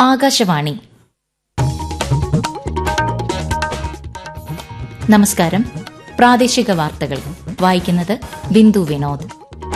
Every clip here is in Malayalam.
ആകാശവാണി നമസ്കാരം പ്രാദേശിക വാർത്തകൾ വായിക്കുന്നത് ബിന്ദു വിനോദ്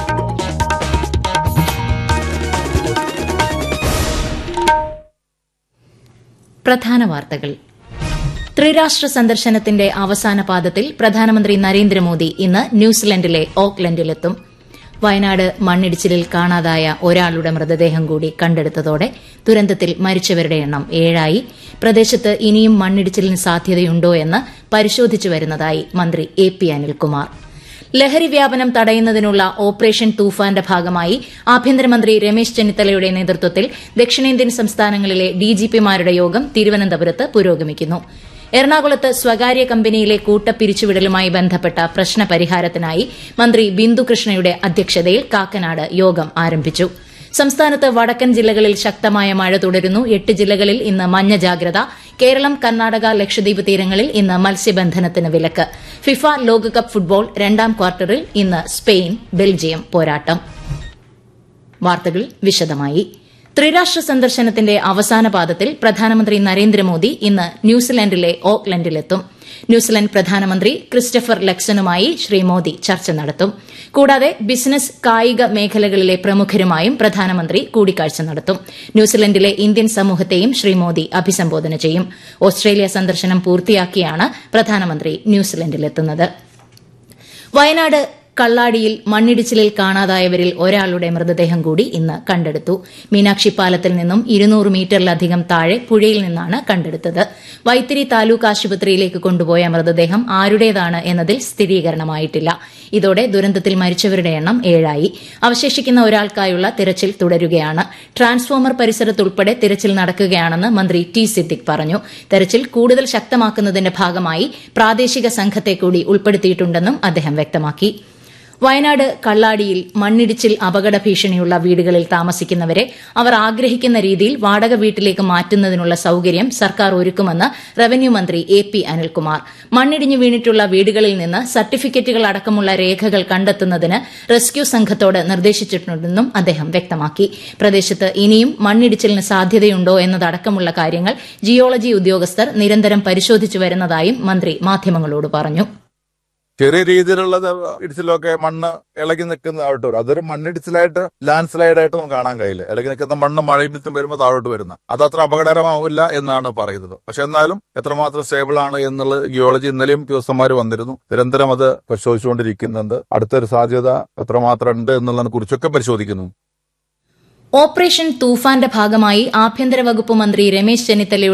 പ്രധാന വാർത്തകൾ ത്രിരാഷ്ട്ര സന്ദർശനത്തിന്റെ അവസാന പാദത്തിൽ പ്രധാനമന്ത്രി നരേന്ദ്രമോദി ഇന്ന് ന്യൂസിലൻഡിലെ ഓക്ലൻഡിലെത്തും വയനാട് മണ്ണിടിച്ചിലിൽ കാണാതായ ഒരാളുടെ മൃതദേഹം കൂടി കണ്ടെടുത്തതോടെ ദുരന്തത്തിൽ മരിച്ചവരുടെ എണ്ണം ഏഴായി പ്രദേശത്ത് ഇനിയും മണ്ണിടിച്ചിലിന് സാധ്യതയുണ്ടോ എന്ന് പരിശോധിച്ചു വരുന്നതായി മന്ത്രി എ പി അനിൽകുമാർ ലഹരി വ്യാപനം തടയുന്നതിനുള്ള ഓപ്പറേഷൻ തൂഫാന്റെ ഭാഗമായി ആഭ്യന്തരമന്ത്രി രമേശ് ചെന്നിത്തലയുടെ നേതൃത്വത്തിൽ ദക്ഷിണേന്ത്യൻ സംസ്ഥാനങ്ങളിലെ ഡിജിപിമാരുടെ യോഗം തിരുവനന്തപുരത്ത് പുരോഗമിക്കുന്നു എറണാകുളത്ത് സ്വകാര്യ കമ്പനിയിലെ കൂട്ടപ്പിരിച്ചുവിടലുമായി ബന്ധപ്പെട്ട പ്രശ്ന പരിഹാരത്തിനായി മന്ത്രി ബിന്ദുകൃഷ്ണയുടെ അധ്യക്ഷതയിൽ കാക്കനാട് യോഗം ആരംഭിച്ചു സംസ്ഥാനത്ത് വടക്കൻ ജില്ലകളിൽ ശക്തമായ മഴ തുടരുന്നു എട്ട് ജില്ലകളിൽ ഇന്ന് മഞ്ഞ ജാഗ്രത കേരളം കർണാടക ലക്ഷദ്വീപ് തീരങ്ങളിൽ ഇന്ന് മത്സ്യബന്ധനത്തിന് വിലക്ക് ഫിഫ ലോകകപ്പ് ഫുട്ബോൾ രണ്ടാം ക്വാർട്ടറിൽ ഇന്ന് സ്പെയിൻ ബെൽജിയം പോരാട്ടം വാർത്തകൾ വിശദമായി ത്രിരാഷ്ട്ര സന്ദർശനത്തിന്റെ അവസാന പാദത്തിൽ പ്രധാനമന്ത്രി നരേന്ദ്രമോദി ഇന്ന് ന്യൂസിലൻഡിലെ ഓക്ലൻഡിലെത്തും ന്യൂസിലൻഡ് പ്രധാനമന്ത്രി ക്രിസ്റ്റഫർ ലക്സനുമായി ശ്രീ മോദി ചർച്ച നടത്തും കൂടാതെ ബിസിനസ് കായിക മേഖലകളിലെ പ്രമുഖരുമായും പ്രധാനമന്ത്രി കൂടിക്കാഴ്ച നടത്തും ന്യൂസിലൻഡിലെ ഇന്ത്യൻ സമൂഹത്തെയും ശ്രീ മോദി അഭിസംബോധന ചെയ്യും ഓസ്ട്രേലിയ സന്ദർശനം പൂർത്തിയാക്കിയാണ് പ്രധാനമന്ത്രി ന്യൂസിലൻഡിലെത്തുന്നത് വയനാട് കള്ളാടിയിൽ മണ്ണിടിച്ചിലിൽ കാണാതായവരിൽ ഒരാളുടെ മൃതദേഹം കൂടി ഇന്ന് കണ്ടെടുത്തു മീനാക്ഷി പാലത്തിൽ നിന്നും ഇരുന്നൂറ് മീറ്ററിലധികം താഴെ പുഴയിൽ നിന്നാണ് കണ്ടെടുത്തത് വൈത്തിരി താലൂക്ക് ആശുപത്രിയിലേക്ക് കൊണ്ടുപോയ മൃതദേഹം ആരുടേതാണ് എന്നതിൽ സ്ഥിരീകരണമായിട്ടില്ല ഇതോടെ ദുരന്തത്തിൽ മരിച്ചവരുടെ എണ്ണം ഏഴായി അവശേഷിക്കുന്ന ഒരാൾക്കായുള്ള തിരച്ചിൽ തുടരുകയാണ് ട്രാൻസ്ഫോമർ പരിസരത്തുൾപ്പെടെ തിരച്ചിൽ നടക്കുകയാണെന്ന് മന്ത്രി ടി സിദ്ദിഖ് പറഞ്ഞു തെരച്ചിൽ കൂടുതൽ ശക്തമാക്കുന്നതിന്റെ ഭാഗമായി പ്രാദേശിക സംഘത്തെ കൂടി ഉൾപ്പെടുത്തിയിട്ടുണ്ടെന്നും അദ്ദേഹം വ്യക്തമാക്കി വയനാട് കള്ളാടിയിൽ മണ്ണിടിച്ചിൽ അപകട ഭീഷണിയുള്ള വീടുകളിൽ താമസിക്കുന്നവരെ അവർ ആഗ്രഹിക്കുന്ന രീതിയിൽ വാടക വീട്ടിലേക്ക് മാറ്റുന്നതിനുള്ള സൌകര്യം സർക്കാർ ഒരുക്കുമെന്ന് റവന്യൂ മന്ത്രി എ പി അനിൽകുമാർ മണ്ണിടിഞ്ഞു വീണിട്ടുള്ള വീടുകളിൽ നിന്ന് സർട്ടിഫിക്കറ്റുകൾ അടക്കമുള്ള രേഖകൾ കണ്ടെത്തുന്നതിന് റെസ്ക്യൂ സംഘത്തോട് നിർദ്ദേശിച്ചിട്ടുണ്ടെന്നും അദ്ദേഹം വ്യക്തമാക്കി പ്രദേശത്ത് ഇനിയും മണ്ണിടിച്ചിലിന് സാധ്യതയുണ്ടോ എന്നതടക്കമുള്ള കാര്യങ്ങൾ ജിയോളജി ഉദ്യോഗസ്ഥർ നിരന്തരം പരിശോധിച്ചു വരുന്നതായും മന്ത്രി മാധ്യമങ്ങളോട് പറഞ്ഞു ചെറിയ രീതിയിലുള്ള ഇടിച്ചിലൊക്കെ മണ്ണ് ഇളകി നിൽക്കുന്നതായിട്ട് വരും അതൊരു മണ്ണിടിച്ചിലായിട്ട് ലാൻഡ് സ്ലൈഡ് ആയിട്ട് നമുക്ക് കാണാൻ കഴിയില്ല ഇളകി നിൽക്കുന്ന മണ്ണ് മഴയും വിത്തും വരുമ്പോൾ താഴോട്ട് വരുന്ന അത് അത്ര അപകടകരമാവില്ല എന്നാണ് പറയുന്നത് പക്ഷെ എന്നാലും എത്രമാത്രം സ്റ്റേബിൾ ആണ് എന്നുള്ള ജിയോളജി ഇന്നലെയും ഉദ്യോഗസ്ഥന്മാർ വന്നിരുന്നു നിരന്തരം അത് പരിശോധിച്ചുകൊണ്ടിരിക്കുന്നുണ്ട് അടുത്തൊരു സാധ്യത എത്രമാത്രം ഉണ്ട് എന്നുള്ളതിനെ കുറിച്ചൊക്കെ പരിശോധിക്കുന്നു ഓപ്പറേഷൻ തൂഫാന്റെ ഭാഗമായി ആഭ്യന്തര വകുപ്പ് മന്ത്രി രമേശ് ചെന്നിത്തലയുടെ